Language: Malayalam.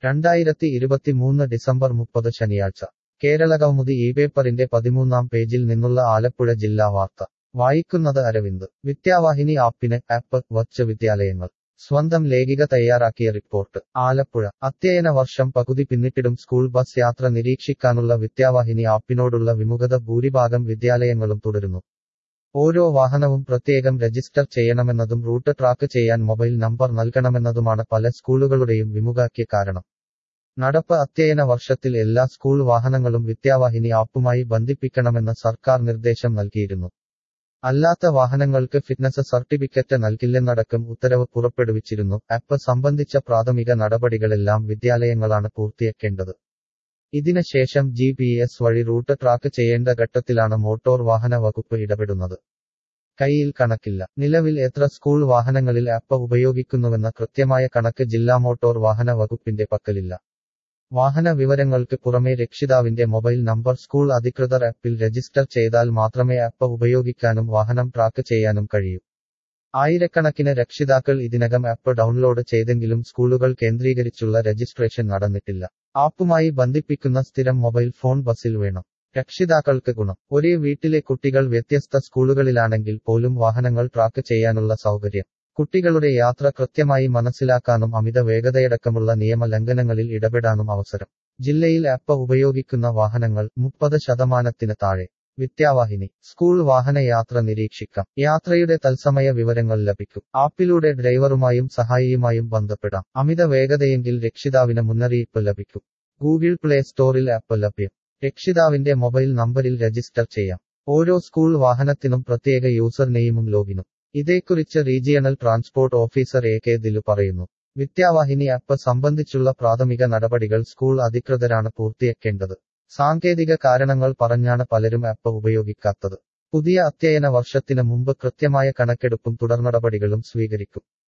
രണ്ടായിരത്തി ഇരുപത്തിമൂന്ന് ഡിസംബർ മുപ്പത് ശനിയാഴ്ച കേരളകൗമുദി ഈ പേപ്പറിന്റെ പതിമൂന്നാം പേജിൽ നിന്നുള്ള ആലപ്പുഴ ജില്ലാ വാർത്ത വായിക്കുന്നത് അരവിന്ദ് വിദ്യാവാഹിനി ആപ്പിന് ആപ്പ് വച്ച് വിദ്യാലയങ്ങൾ സ്വന്തം ലേഖിക തയ്യാറാക്കിയ റിപ്പോർട്ട് ആലപ്പുഴ അധ്യയന വർഷം പകുതി പിന്നിട്ടിടും സ്കൂൾ ബസ് യാത്ര നിരീക്ഷിക്കാനുള്ള വിദ്യാവാഹിനി ആപ്പിനോടുള്ള വിമുഖത ഭൂരിഭാഗം വിദ്യാലയങ്ങളും തുടരുന്നു ഓരോ വാഹനവും പ്രത്യേകം രജിസ്റ്റർ ചെയ്യണമെന്നതും റൂട്ട് ട്രാക്ക് ചെയ്യാൻ മൊബൈൽ നമ്പർ നൽകണമെന്നതുമാണ് പല സ്കൂളുകളുടെയും വിമുഖാക്കിയ കാരണം നടപ്പ് അധ്യയന വർഷത്തിൽ എല്ലാ സ്കൂൾ വാഹനങ്ങളും വിദ്യാവാഹിനി ആപ്പുമായി ബന്ധിപ്പിക്കണമെന്ന് സർക്കാർ നിർദ്ദേശം നൽകിയിരുന്നു അല്ലാത്ത വാഹനങ്ങൾക്ക് ഫിറ്റ്നസ് സർട്ടിഫിക്കറ്റ് നൽകില്ലെന്നടക്കം ഉത്തരവ് പുറപ്പെടുവിച്ചിരുന്നു ആപ്പ് സംബന്ധിച്ച പ്രാഥമിക നടപടികളെല്ലാം വിദ്യാലയങ്ങളാണ് പൂർത്തിയാക്കേണ്ടത് ഇതിന് ശേഷം ജി പി എസ് വഴി റൂട്ട് ട്രാക്ക് ചെയ്യേണ്ട ഘട്ടത്തിലാണ് മോട്ടോർ വാഹന വകുപ്പ് ഇടപെടുന്നത് കയ്യിൽ കണക്കില്ല നിലവിൽ എത്ര സ്കൂൾ വാഹനങ്ങളിൽ ആപ്പ് ഉപയോഗിക്കുന്നുവെന്ന കൃത്യമായ കണക്ക് ജില്ലാ മോട്ടോർ വാഹന വകുപ്പിന്റെ പക്കലില്ല വാഹന വിവരങ്ങൾക്ക് പുറമെ രക്ഷിതാവിന്റെ മൊബൈൽ നമ്പർ സ്കൂൾ അധികൃതർ ആപ്പിൽ രജിസ്റ്റർ ചെയ്താൽ മാത്രമേ ആപ്പ് ഉപയോഗിക്കാനും വാഹനം ട്രാക്ക് ചെയ്യാനും കഴിയൂ ആയിരക്കണക്കിന് രക്ഷിതാക്കൾ ഇതിനകം ആപ്പ് ഡൗൺലോഡ് ചെയ്തെങ്കിലും സ്കൂളുകൾ കേന്ദ്രീകരിച്ചുള്ള രജിസ്ട്രേഷൻ നടന്നിട്ടില്ല ആപ്പുമായി ബന്ധിപ്പിക്കുന്ന സ്ഥിരം മൊബൈൽ ഫോൺ ബസ്സിൽ വേണം രക്ഷിതാക്കൾക്ക് ഗുണം ഒരേ വീട്ടിലെ കുട്ടികൾ വ്യത്യസ്ത സ്കൂളുകളിലാണെങ്കിൽ പോലും വാഹനങ്ങൾ ട്രാക്ക് ചെയ്യാനുള്ള സൗകര്യം കുട്ടികളുടെ യാത്ര കൃത്യമായി മനസ്സിലാക്കാനും അമിത വേഗതയടക്കമുള്ള നിയമ ലംഘനങ്ങളിൽ ഇടപെടാനും അവസരം ജില്ലയിൽ ആപ്പ് ഉപയോഗിക്കുന്ന വാഹനങ്ങൾ മുപ്പത് ശതമാനത്തിന് താഴെ വിദ്യാവാഹിനി സ്കൂൾ വാഹന യാത്ര നിരീക്ഷിക്കാം യാത്രയുടെ തത്സമയ വിവരങ്ങൾ ലഭിക്കും ആപ്പിലൂടെ ഡ്രൈവറുമായും സഹായിയുമായും ബന്ധപ്പെടാം അമിത വേഗതയെങ്കിൽ രക്ഷിതാവിന് മുന്നറിയിപ്പ് ലഭിക്കും ഗൂഗിൾ പ്ലേ സ്റ്റോറിൽ ആപ്പ് ലഭ്യം രക്ഷിതാവിന്റെ മൊബൈൽ നമ്പറിൽ രജിസ്റ്റർ ചെയ്യാം ഓരോ സ്കൂൾ വാഹനത്തിനും പ്രത്യേക യൂസർ നെയിമും ലോഗിനും ഇതേക്കുറിച്ച് regional transport officer A K Dilu പറയുന്നു വിദ്യാവാഹിനി ആപ്പ് സംബന്ധിച്ചുള്ള പ്രാഥമിക നടപടികൾ സ്കൂൾ അധികൃതരാണ് പൂർത്തിയാക്കേണ്ടത് സാങ്കേതിക കാരണങ്ങൾ പറഞ്ഞാണ് പലരും ആപ്പ് ഉപയോഗിക്കാത്തത് പുതിയ അധ്യയന വർഷത്തിന് മുമ്പ് കൃത്യമായ കണക്കെടുപ്പും തുടർനടപടികളും സ്വീകരിക്കും